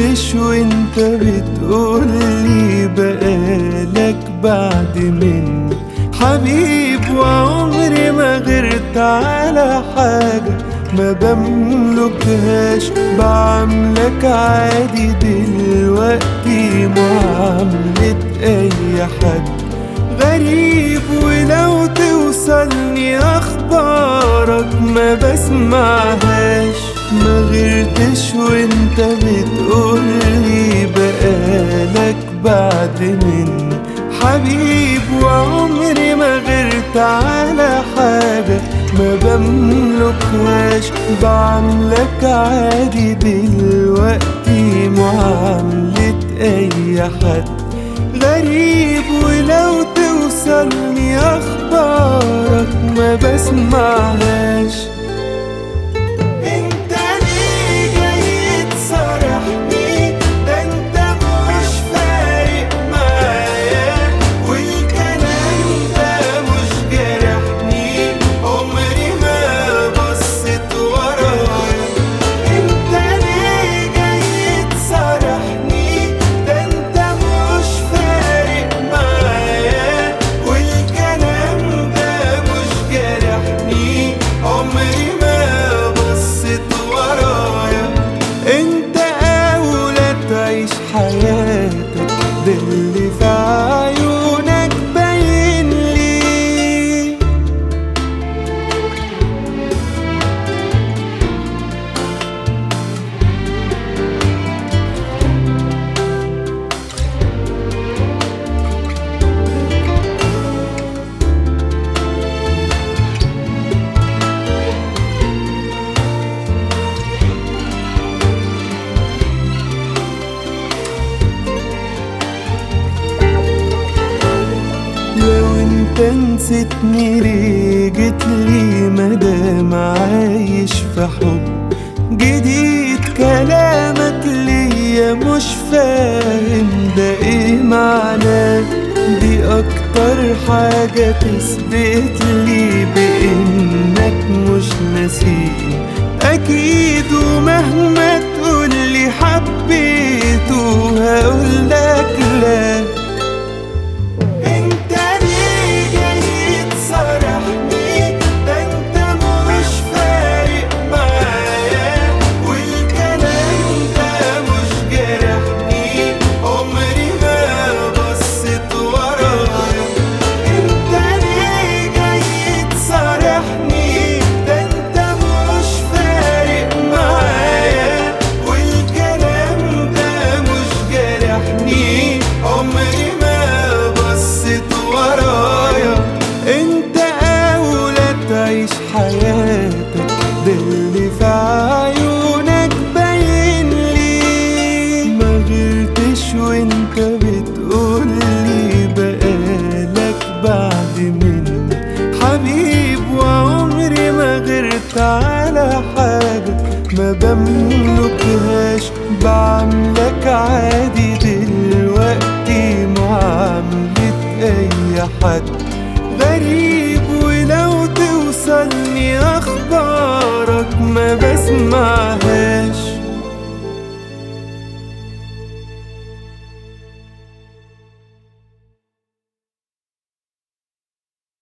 غيرتش وانت بتقولي بقالك بعد مني حبيب وعمري ما غيرت على حاجة ما بملكهاش بعملك عادي دلوقتي معاملة أي حد غريب ولو توصلني أخبارك ما بسمعهاش ما غيرتش وانت بتقولي بقالك بعد مني حبيب وعمري ما غيرت على حاجة ما بملكهاش بعملك عادي دلوقتي معاملة أي حد غريب ولو توصلني أخبارك ما بسمعهاش انت ليه جاي تصارحني ده انت مش فارق معايا والكلام ده مش جرحني عمري ما بصيت ورايا انت ليه جاي تصارحني ده انت مش فارق معايا والكلام ده مش جرحني عمري ما بصيت ورايا انت اولى تعيش حياتك ده اللي في عيونك باين لي لو انت نسيتني ليه جيتلي مادام عايش في حب جديد كلامك ليا مش فاهم ده ايه معناه دي اكتر حاجة تثبت لي بانك مش نسيني اكيد ومهما تقولي حبيته هقولك لا انت ليه جاي تصارحني ده انت مش فارق معايا والكلام ده مش جرحني عمري ما بصيت ورايا انت ليه جاي تصارحني ده انت مش فارق معايا والكلام ده مش جرحني عمري ما بصيت ورايا انت اولى تعيش حياتك ده اللي في عيونك باين لي ما غيرتش وانت بتقولي بقالك بعد مني حبيب وعمري ما غيرت على حاجة ما بملكهاش بعملك عادي دلوقتي معاملة أي حد غريب ولو توصلني أخبار